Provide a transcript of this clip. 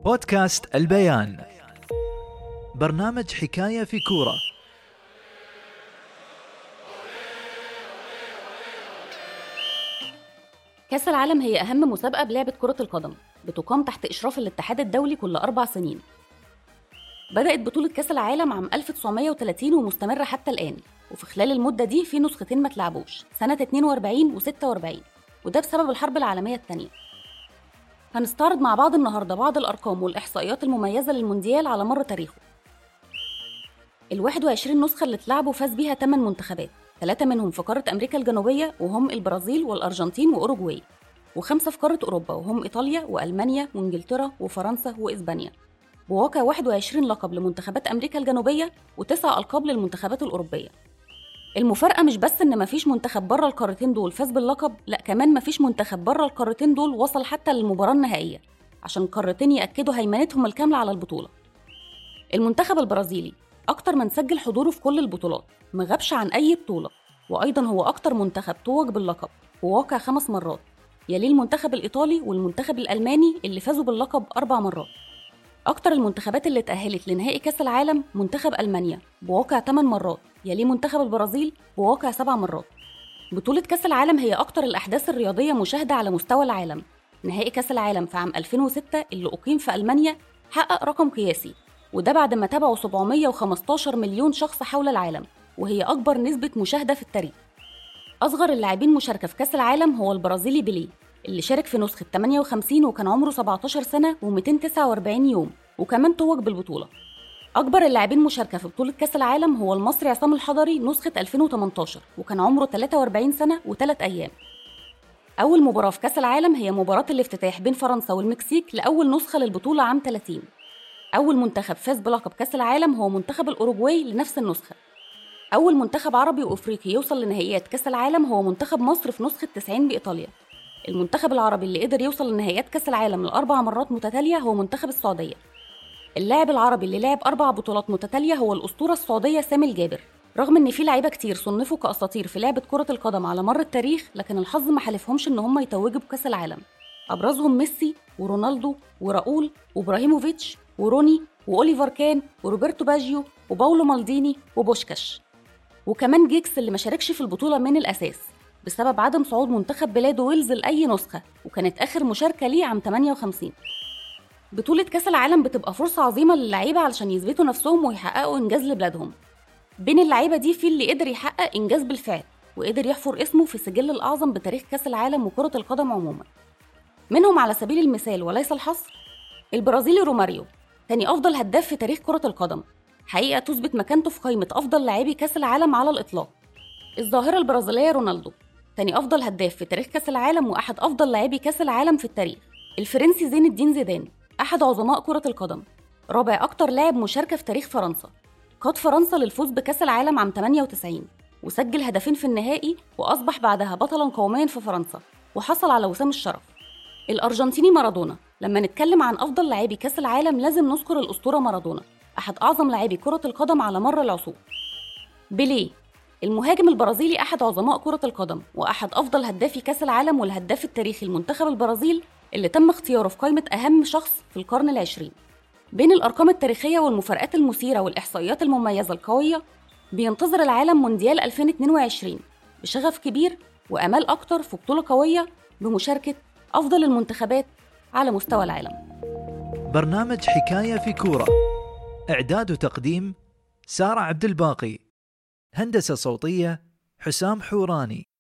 بودكاست البيان برنامج حكاية في كورة كأس العالم هي أهم مسابقة بلعبة كرة القدم بتقام تحت إشراف الاتحاد الدولي كل أربع سنين بدأت بطولة كأس العالم عام 1930 ومستمرة حتى الآن وفي خلال المدة دي في نسختين ما اتلعبوش سنة 42 و 46 وده بسبب الحرب العالمية الثانية هنستعرض مع بعض النهاردة بعض الأرقام والإحصائيات المميزة للمونديال على مر تاريخه ال 21 نسخة اللي اتلعبوا فاز بيها 8 منتخبات ثلاثة منهم في قارة أمريكا الجنوبية وهم البرازيل والأرجنتين وأوروجواي وخمسة في قارة أوروبا وهم إيطاليا وألمانيا وإنجلترا وفرنسا وإسبانيا بواقع 21 لقب لمنتخبات أمريكا الجنوبية وتسع ألقاب للمنتخبات الأوروبية المفارقة مش بس إن مفيش منتخب بره القارتين دول فاز باللقب، لأ كمان مفيش منتخب بره القارتين دول وصل حتى للمباراة النهائية، عشان القارتين يأكدوا هيمنتهم الكاملة على البطولة. المنتخب البرازيلي أكتر من سجل حضوره في كل البطولات، مغابش عن أي بطولة، وأيضا هو أكتر منتخب توج باللقب، وواقع خمس مرات، يليه المنتخب الإيطالي والمنتخب الألماني اللي فازوا باللقب أربع مرات. أكتر المنتخبات اللي تأهلت لنهائي كأس العالم منتخب ألمانيا بواقع 8 مرات يليه منتخب البرازيل بواقع 7 مرات بطولة كأس العالم هي أكتر الأحداث الرياضية مشاهدة على مستوى العالم نهائي كأس العالم في عام 2006 اللي أقيم في ألمانيا حقق رقم قياسي وده بعد ما تابعوا 715 مليون شخص حول العالم وهي أكبر نسبة مشاهدة في التاريخ أصغر اللاعبين مشاركة في كأس العالم هو البرازيلي بيليه اللي شارك في نسخة 58 وكان عمره 17 سنة و249 يوم وكمان توج بالبطولة أكبر اللاعبين مشاركة في بطولة كأس العالم هو المصري عصام الحضري نسخة 2018 وكان عمره 43 سنة و3 أيام أول مباراة في كأس العالم هي مباراة الافتتاح بين فرنسا والمكسيك لأول نسخة للبطولة عام 30 أول منتخب فاز بلقب كأس العالم هو منتخب الأوروجواي لنفس النسخة أول منتخب عربي وأفريقي يوصل لنهائيات كأس العالم هو منتخب مصر في نسخة 90 بإيطاليا المنتخب العربي اللي قدر يوصل لنهائيات كأس العالم لأربع مرات متتالية هو منتخب السعودية اللاعب العربي اللي لعب أربع بطولات متتالية هو الأسطورة السعودية سامي الجابر رغم إن في لعيبة كتير صنفوا كأساطير في لعبة كرة القدم على مر التاريخ لكن الحظ ما حالفهمش إن هم يتوجوا بكأس العالم أبرزهم ميسي ورونالدو وراؤول وإبراهيموفيتش وروني وأوليفر كان وروبرتو باجيو وباولو مالديني وبوشكاش وكمان جيكس اللي ما شاركش في البطولة من الأساس بسبب عدم صعود منتخب بلاده ويلز لأي نسخة وكانت آخر مشاركة ليه عام 58 بطولة كأس العالم بتبقى فرصة عظيمة للعيبة علشان يثبتوا نفسهم ويحققوا إنجاز لبلادهم بين اللعيبة دي في اللي قدر يحقق إنجاز بالفعل وقدر يحفر اسمه في السجل الأعظم بتاريخ كأس العالم وكرة القدم عموما منهم على سبيل المثال وليس الحصر البرازيلي روماريو تاني أفضل هداف في تاريخ كرة القدم حقيقة تثبت مكانته في قائمة أفضل لاعبي كأس العالم على الإطلاق الظاهرة البرازيلية رونالدو تاني أفضل هداف في تاريخ كأس العالم وأحد أفضل لاعبي كأس العالم في التاريخ الفرنسي زين الدين زيدان أحد عظماء كرة القدم رابع أكتر لاعب مشاركة في تاريخ فرنسا قاد فرنسا للفوز بكأس العالم عام 98 وسجل هدفين في النهائي وأصبح بعدها بطلا قوميا في فرنسا وحصل على وسام الشرف الأرجنتيني مارادونا لما نتكلم عن أفضل لاعبي كأس العالم لازم نذكر الأسطورة مارادونا أحد أعظم لاعبي كرة القدم على مر العصور بيليه المهاجم البرازيلي أحد عظماء كرة القدم وأحد أفضل هدافي كأس العالم والهداف التاريخي لمنتخب البرازيل اللي تم اختياره في قائمة أهم شخص في القرن العشرين بين الأرقام التاريخية والمفارقات المثيرة والإحصائيات المميزة القوية بينتظر العالم مونديال 2022 بشغف كبير وأمال أكتر في بطولة قوية بمشاركة أفضل المنتخبات على مستوى العالم برنامج حكاية في كورة إعداد وتقديم سارة عبد الباقي هندسة صوتية حسام حوراني